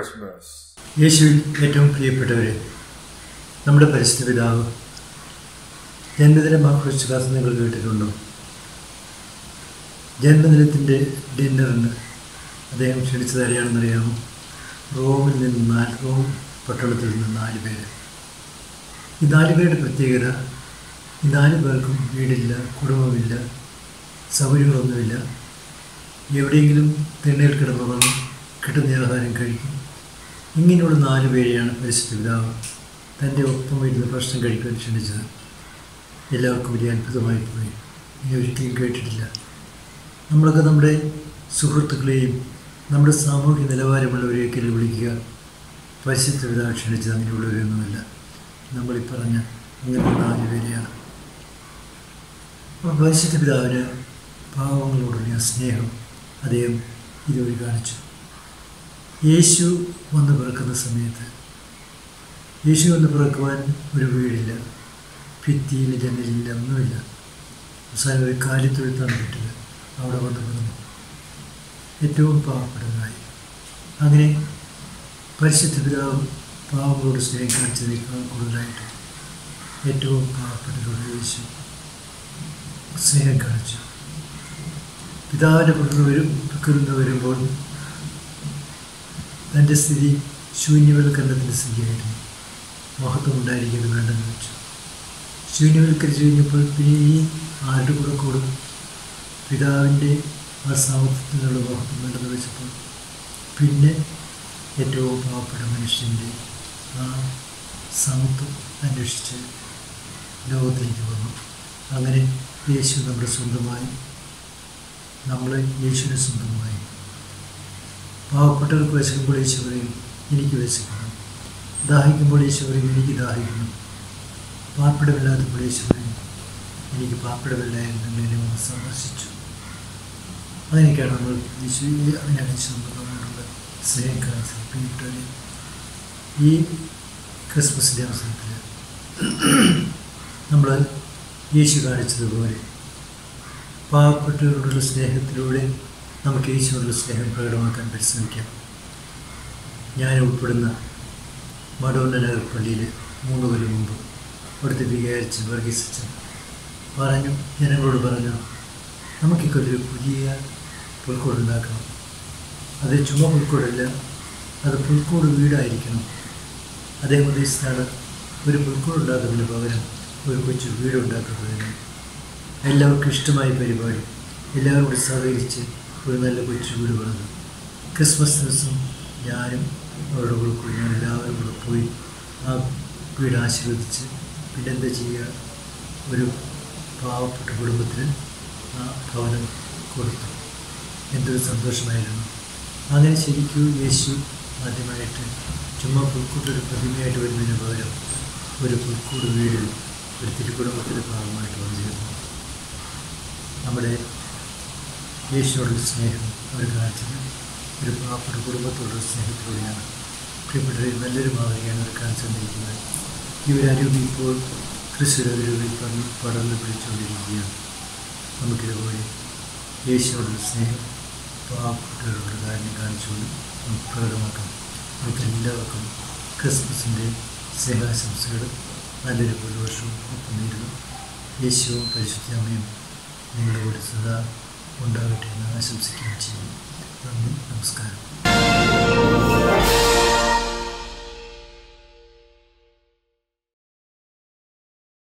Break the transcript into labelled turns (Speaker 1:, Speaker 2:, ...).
Speaker 1: Christmas.
Speaker 2: യേശുവിൽ ഏറ്റവും പ്രിയപ്പെട്ടവരെ നമ്മുടെ പരിശുദ്ധ പിതാവ് ജന്മദിനം ആഘോഷിച്ച നിങ്ങൾ കേട്ടിട്ടുണ്ടോ ജന്മദിനത്തിൻ്റെ ഡിന്നറിന് അദ്ദേഹം ക്ഷണിച്ചത് ആരെയാണെന്നറിയാമോ റോമിൽ നിന്ന് നാല് റോം പട്ടണത്തിൽ നിന്ന് നാല് പേര് ഈ നാല് പേരുടെ പ്രത്യേകത ഈ നാല് പേർക്കും വീടില്ല കുടുംബമില്ല സൗകര്യങ്ങളൊന്നുമില്ല എവിടെയെങ്കിലും തിണ്ണയിൽ കിടന്നുറങ്ങും കിട്ടുന്ന ആഹാരം കഴിക്കും ഇങ്ങനെയുള്ള നാല് പേരെയാണ് പരിശുദ്ധ പിതാവ് തൻ്റെ ഒപ്പം ഇരുന്ന് ഭക്ഷണം കഴിക്കാൻ ക്ഷണിച്ചത് എല്ലാവർക്കും വലിയ അത്ഭുതമായി പോയി ഇനി ഒരിക്കലും കേട്ടിട്ടില്ല നമ്മളൊക്കെ നമ്മുടെ സുഹൃത്തുക്കളെയും നമ്മുടെ സാമൂഹ്യ നിലവാരമുള്ളവരെയൊക്കെ വിളിക്കുക പരിശുദ്ധ പിതാവ് ക്ഷണിച്ചത് അങ്ങനെയുള്ളവരൊന്നുമല്ല നമ്മളീ പറഞ്ഞ അങ്ങനെ നാല് പേരെയാണ് അപ്പോൾ പരിശുദ്ധ പിതാവിന് പാവങ്ങളോടുള്ള സ്നേഹം അദ്ദേഹം ഇതുവഴി കാണിച്ചു യേശു വന്ന് പിറക്കുന്ന സമയത്ത് യേശു വന്ന് പിറക്കുവാൻ ഒരു വീടില്ല ഭിത്തിയിൽ ജനലില്ല ഒന്നുമില്ല അവസാനം ഒരു കാലിത്തൊഴുത്താണ് കിട്ടിയത് അവിടെ വന്ന് പിറന്നു ഏറ്റവും പാവപ്പെട്ടതായി അങ്ങനെ പരിശുദ്ധ പിതാവ് പാവങ്ങളോട് സ്നേഹം കാണിച്ചതിനേക്കാൾ കൂടുതലായിട്ട് ഏറ്റവും പാവപ്പെട്ടവരോട് യേശു സ്നേഹം കാണിച്ചു പിതാവിൻ്റെ പുറത്ത് വരും പുറത്തുനിന്ന് വരുമ്പോൾ തൻ്റെ സ്ഥിതി ശൂന്യവൽക്കരണത്തിൻ്റെ സ്ഥിതിയായിരുന്നു മഹത്വം ഉണ്ടായിരിക്കുന്നത് വേണ്ടെന്ന് വെച്ചു ശൂന്യവൽക്കരിച്ചു കഴിഞ്ഞപ്പോൾ പിന്നെ ഈ ആരുടെ കൂടെ കൂടും പിതാവിൻ്റെ ആ സാമർത്ഥ്യത്തിനുള്ള മഹത്വം വേണ്ടെന്ന് വെച്ചപ്പോൾ പിന്നെ ഏറ്റവും പാവപ്പെട്ട മനുഷ്യൻ്റെ ആ സമത്വം അന്വേഷിച്ച് ലോകത്തിലേക്ക് വന്നു അങ്ങനെ യേശു നമ്മുടെ സ്വന്തമായി നമ്മൾ യേശുവിനെ സ്വന്തമായി പാവപ്പെട്ടവർക്ക് വിശക്കുമ്പോൾ യേശു പറയും എനിക്ക് വിശക്കണം ദാഹിക്കുമ്പോൾ യേശു പറയും എനിക്ക് ദാഹിക്കണം പാർപ്പിടമില്ലാത്തപ്പോൾ യേശു പറയും എനിക്ക് പാർപ്പിടമില്ലായിരുന്നു എന്നെ ഒന്ന് സന്ദർശിച്ചു അങ്ങനെയൊക്കെയാണ് നമ്മൾ യേശു അങ്ങനെയാണ് യേശു നമ്മളോടുള്ള സ്നേഹം കാണിച്ചത് പ്രിയപ്പെട്ടവരെ ഈ ക്രിസ്മസിൻ്റെ അവസരത്തിൽ നമ്മൾ യേശു കാണിച്ചതുപോലെ പാവപ്പെട്ടവരോടുള്ള സ്നേഹത്തിലൂടെ നമുക്ക് യേശുവിനുള്ള സ്നേഹം പ്രകടമാക്കാൻ പരിശ്രമിക്കാം ഞാൻ ഉൾപ്പെടുന്ന മഡോന്ന നഗർ പള്ളിയിൽ മൂന്ന് കൊല്ലം മുമ്പ് അവിടുത്തെ വികാരിച്ച് വർഗീസിച്ച് പറഞ്ഞു ജനങ്ങളോട് പറഞ്ഞു നമുക്കിക്കൊരു പുതിയ പുൽക്കൂട് ഉണ്ടാക്കണം അത് ചുമ പുൽക്കൂടല്ല അത് പുൽക്കൂട് വീടായിരിക്കണം അദ്ദേഹം ഉദ്ദേശിച്ചാണ് ഒരു പുൽക്കൂട് ഉണ്ടാക്കുന്നതിന് പകരം ഒരു കൊച്ചു വീട് ഉണ്ടാക്കുന്നതിന് എല്ലാവർക്കും ഇഷ്ടമായ പരിപാടി എല്ലാവരും കൂടി സഹകരിച്ച് ഒരു നല്ല കൊച്ചു വീട് പണിതു ക്രിസ്മസ് ദിവസം ഞാനും അവരുടെ കൂടെ കൂടി ഞാൻ എല്ലാവരും കൂടെ പോയി ആ വീട് ആശീർവദിച്ച് പിന്നെ എന്താ ചെയ്യുക ഒരു പാവപ്പെട്ട കുടുംബത്തിന് ആ ഭവനം കൊടുത്തു എന്തൊരു സന്തോഷമായിരുന്നു അങ്ങനെ ശരിക്കും യേശു ആദ്യമായിട്ട് ചുമ്മാ പുൽക്കൂട്ടൊരു പ്രതിമയായിട്ട് വരുന്നതിന് പകരം ഒരു പുൽക്കൂട് വീടിൽ ഒരു തിരുക്കുടുംബത്തിൻ്റെ ഭാഗമായിട്ട് വന്നു ചേർന്നു നമ്മുടെ യേശുവോടുള്ള സ്നേഹം അവർ കാണിച്ചത് ഒരു പാവപ്പെട്ട കുടുംബത്തോടുള്ള സ്നേഹത്തിലൂടെയാണ് പ്രിയപ്പെട്ടവരെ നല്ലൊരു മാതൃകയാണ് അവർ കാണിച്ചു തന്നിരിക്കുന്നത് ഇവരരൂപി ഇപ്പോൾ തൃശ്ശൂരരൂപി പറഞ്ഞ് പടർന്ന് പിടിച്ചുകൊണ്ടിരിക്കുകയാണ് നമുക്കിതുപോലെ യേശുവോടുള്ള സ്നേഹം പാവപ്പെട്ടവരുടെ കാര്യം കാണിച്ചുകൊണ്ട് നമുക്ക് പ്രകടമാക്കാം നമുക്ക് എല്ലാവർക്കും ക്രിസ്മസിൻ്റെ സ്നേഹാശംസകളും നല്ലൊരു പുതുവർഷവും ഒപ്പം നേരുന്നു യേശുവും പരിശുദ്ധ അമ്മയും നിങ്ങളുടെ കൂടെ സദാ ഉണ്ടാകട്ടെ എന്ന് ആശംസിക്കുകയും ചെയ്യുന്നു നന്ദി നമസ്കാരം